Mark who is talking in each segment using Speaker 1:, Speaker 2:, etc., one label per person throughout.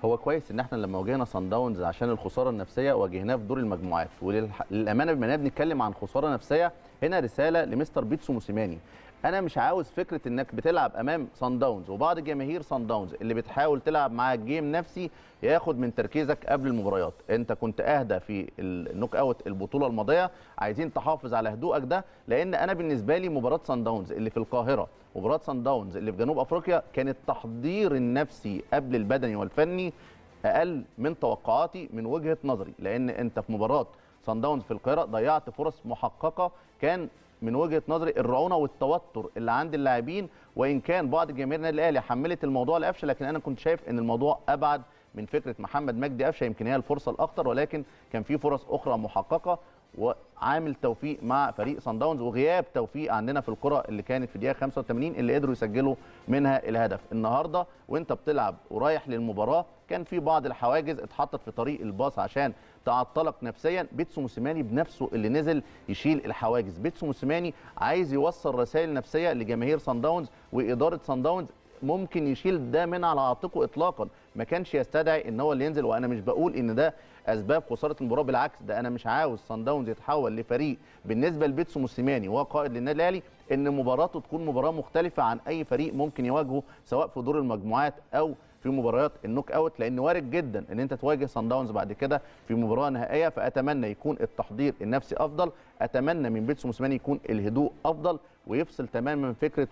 Speaker 1: هو كويس ان احنا لما واجهنا صن داونز عشان الخساره النفسيه واجهناه في دور المجموعات وللامانه بما اننا بنتكلم عن خساره نفسيه هنا رساله لمستر بيتسو موسيماني انا مش عاوز فكره انك بتلعب امام صن داونز وبعض جماهير صن داونز اللي بتحاول تلعب معاك جيم نفسي ياخد من تركيزك قبل المباريات انت كنت اهدى في النوك اوت البطوله الماضيه عايزين تحافظ على هدوءك ده لان انا بالنسبه لي مباراه صن داونز اللي في القاهره مباراه صن داونز اللي في جنوب افريقيا كان التحضير النفسي قبل البدني والفني اقل من توقعاتي من وجهه نظري لان انت في مباراه صن داونز في القاهره ضيعت فرص محققه كان من وجهه نظري الرعونه والتوتر اللي عند اللاعبين وان كان بعض جماهير النادي الاهلي حملت الموضوع لقفشه لكن انا كنت شايف ان الموضوع ابعد من فكره محمد مجدي قفشه يمكن هي الفرصه الاخطر ولكن كان في فرص اخرى محققه وعامل توفيق مع فريق صن داونز وغياب توفيق عندنا في الكره اللي كانت في دقيقه 85 اللي قدروا يسجلوا منها الهدف النهارده وانت بتلعب ورايح للمباراه كان في بعض الحواجز اتحطت في طريق الباص عشان تعطلك نفسيا بيتسو موسيماني بنفسه اللي نزل يشيل الحواجز بيتسو موسيماني عايز يوصل رسائل نفسيه لجماهير صن داونز واداره صن داونز ممكن يشيل ده من على عاتقه اطلاقا ما كانش يستدعي ان هو اللي ينزل وانا مش بقول ان ده اسباب خساره المباراه بالعكس ده انا مش عاوز صن داونز يتحول لفريق بالنسبه لبيتسو موسيماني وهو قائد للنادي الاهلي ان مباراته تكون مباراه مختلفه عن اي فريق ممكن يواجهه سواء في دور المجموعات او في مباريات النوك اوت لان وارد جدا ان انت تواجه صن داونز بعد كده في مباراه نهائيه فاتمنى يكون التحضير النفسي افضل اتمنى من بيتسو موسيماني يكون الهدوء افضل ويفصل تماما من فكره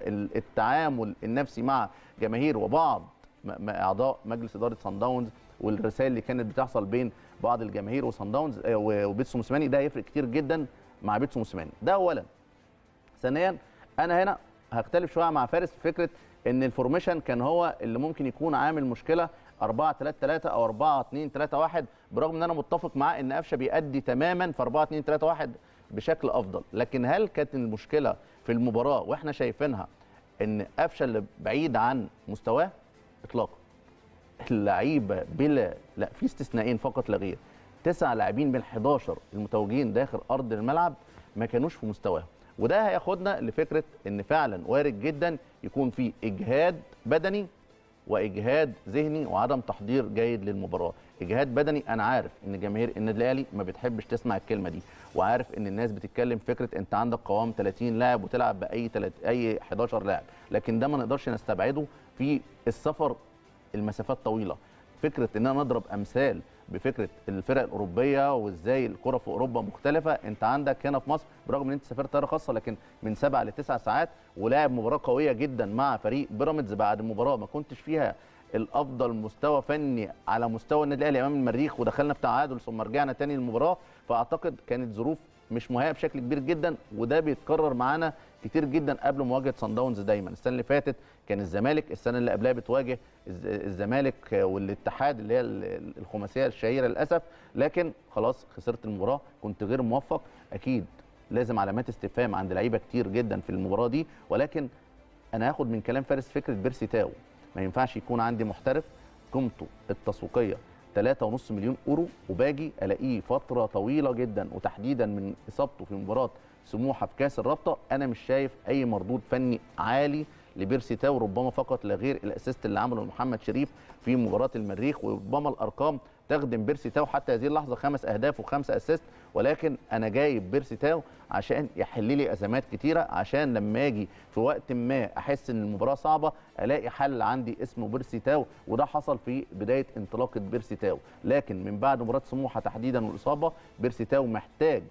Speaker 1: التعامل النفسي مع جماهير وبعض اعضاء مجلس اداره صن داونز والرسائل اللي كانت بتحصل بين بعض الجماهير وصن داونز وبيتسو موسيماني ده هيفرق كتير جدا مع بيتسو موسيماني ده اولا ثانيا انا هنا هختلف شويه مع فارس في فكره ان الفورميشن كان هو اللي ممكن يكون عامل مشكله 4 3 3 او 4 2 3 1 برغم ان انا متفق معاه ان قفشه بيأدي تماما في 4 2 3 1 بشكل افضل لكن هل كانت المشكله في المباراه واحنا شايفينها ان قفشه اللي بعيد عن مستواه اطلاقا اللعيبه بلا لا في استثنائين فقط لا غير تسع لاعبين من 11 المتواجدين داخل ارض الملعب ما كانوش في مستواهم وده هياخدنا لفكره ان فعلا وارد جدا يكون في اجهاد بدني واجهاد ذهني وعدم تحضير جيد للمباراه اجهاد بدني انا عارف ان جماهير النادي الاهلي ما بتحبش تسمع الكلمه دي وعارف ان الناس بتتكلم فكره انت عندك قوام 30 لاعب وتلعب باي تلت... اي 11 لاعب لكن ده ما نقدرش نستبعده في السفر المسافات طويله فكره ان انا نضرب امثال بفكره الفرق الاوروبيه وازاي الكره في اوروبا مختلفه انت عندك هنا في مصر برغم ان انت سافرت طياره خاصه لكن من سبع لتسع ساعات ولاعب مباراه قويه جدا مع فريق بيراميدز بعد المباراه ما كنتش فيها الافضل مستوى فني على مستوى النادي الاهلي امام المريخ ودخلنا في تعادل ثم رجعنا تاني للمباراه فاعتقد كانت ظروف مش مهيئه بشكل كبير جدا وده بيتكرر معانا كتير جدا قبل مواجهه صن داونز دايما السنه اللي فاتت كان الزمالك السنه اللي قبلها بتواجه الزمالك والاتحاد اللي هي الخماسيه الشهيره للاسف لكن خلاص خسرت المباراه كنت غير موفق اكيد لازم علامات استفهام عند لعيبه كتير جدا في المباراه دي ولكن انا هاخد من كلام فارس فكره بيرسي تاو ما ينفعش يكون عندي محترف قيمته التسويقيه 3.5 مليون اورو وباجي الاقيه فتره طويله جدا وتحديدا من اصابته في مباراه سموحه في كاس الرابطه انا مش شايف اي مردود فني عالي لبيرسي تاو ربما فقط لا غير الاسيست اللي عمله محمد شريف في مباراه المريخ وربما الارقام تخدم بيرسي تاو حتى هذه اللحظه خمس اهداف وخمسه اسيست ولكن انا جايب بيرسي تاو عشان يحل لي ازمات كتيره عشان لما اجي في وقت ما احس ان المباراه صعبه الاقي حل عندي اسمه بيرسي تاو وده حصل في بدايه انطلاقه بيرسي تاو لكن من بعد مباراه سموحه تحديدا والاصابه بيرسي تاو محتاج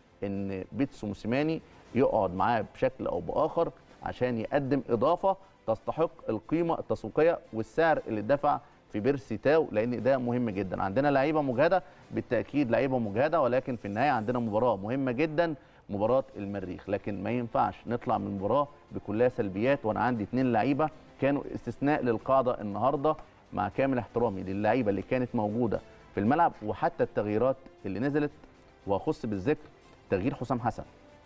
Speaker 1: ان بيتسو موسيماني يقعد معاه بشكل او باخر عشان يقدم اضافه تستحق القيمه التسويقيه والسعر اللي دفع في بيرسي تاو لان ده مهم جدا عندنا لعيبه مجهده بالتاكيد لعيبه مجهده ولكن في النهايه عندنا مباراه مهمه جدا مباراه المريخ لكن ما ينفعش نطلع من المباراه بكلها سلبيات وانا عندي اثنين لعيبه كانوا استثناء للقاعده النهارده مع كامل احترامي للعيبه اللي كانت موجوده في الملعب وحتى التغييرات اللي نزلت واخص بالذكر تغيير حسام حسن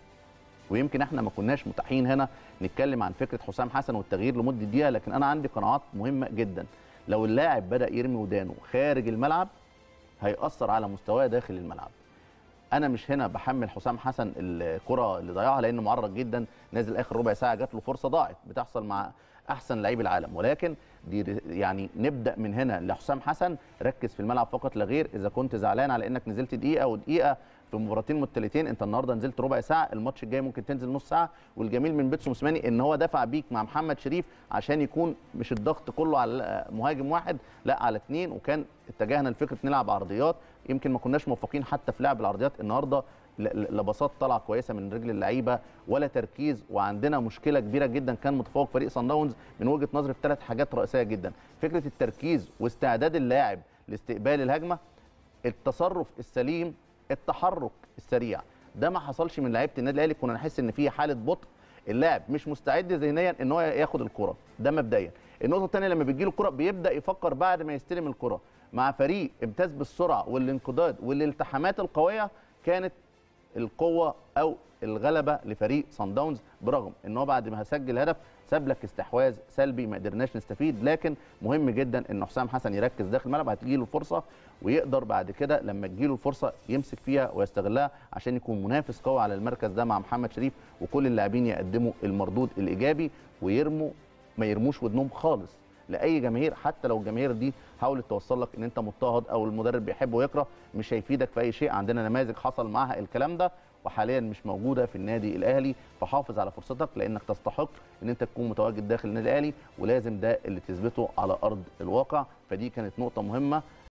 Speaker 1: ويمكن احنا ما كناش متاحين هنا نتكلم عن فكره حسام حسن والتغيير لمده دقيقه لكن انا عندي قناعات مهمه جدا لو اللاعب بدا يرمي ودانه خارج الملعب هيأثر على مستواه داخل الملعب انا مش هنا بحمل حسام حسن الكره اللي ضيعها لانه معرض جدا نازل اخر ربع ساعه جات له فرصه ضاعت بتحصل مع احسن لعيب العالم ولكن دي ر- يعني نبدا من هنا لحسام حسن ركز في الملعب فقط لا غير اذا كنت زعلان على انك نزلت دقيقه ودقيقه في مباراتين متتاليتين انت النهارده نزلت ربع ساعه الماتش الجاي ممكن تنزل نص ساعه والجميل من بيتسو موسيماني ان هو دفع بيك مع محمد شريف عشان يكون مش الضغط كله على مهاجم واحد لا على اثنين وكان اتجهنا لفكره نلعب عرضيات يمكن ما كناش موفقين حتى في لعب العرضيات النهارده ل- ل- لبساط طلعه كويسه من رجل اللعيبه ولا تركيز وعندنا مشكله كبيره جدا كان متفوق فريق صن داونز من وجهه نظري في ثلاث حاجات رئيسيه جدا فكره التركيز واستعداد اللاعب لاستقبال الهجمه التصرف السليم التحرك السريع ده ما حصلش من لعيبه النادي الاهلي كنا نحس ان في حاله بطء اللاعب مش مستعد ذهنيا ان هو ياخد الكره ده مبدئيا النقطه الثانيه لما بتجيله الكره بيبدا يفكر بعد ما يستلم الكره مع فريق امتاز بالسرعه والانقضاض والالتحامات القويه كانت القوه او الغلبه لفريق صن داونز برغم ان هو بعد ما هسجل هدف ساب لك استحواذ سلبي ما قدرناش نستفيد لكن مهم جدا ان حسام حسن يركز داخل الملعب هتجي له الفرصه ويقدر بعد كده لما تجي له الفرصه يمسك فيها ويستغلها عشان يكون منافس قوي على المركز ده مع محمد شريف وكل اللاعبين يقدموا المردود الايجابي ويرموا ما يرموش ودنهم خالص لاي جماهير حتى لو الجماهير دي حاولت توصل لك ان انت مضطهد او المدرب بيحب ويكره مش هيفيدك في اي شيء عندنا نماذج حصل معاها الكلام ده وحاليا مش موجوده في النادي الاهلي فحافظ على فرصتك لانك تستحق ان انت تكون متواجد داخل النادي الاهلي ولازم ده اللي تثبته على ارض الواقع فدي كانت نقطه مهمه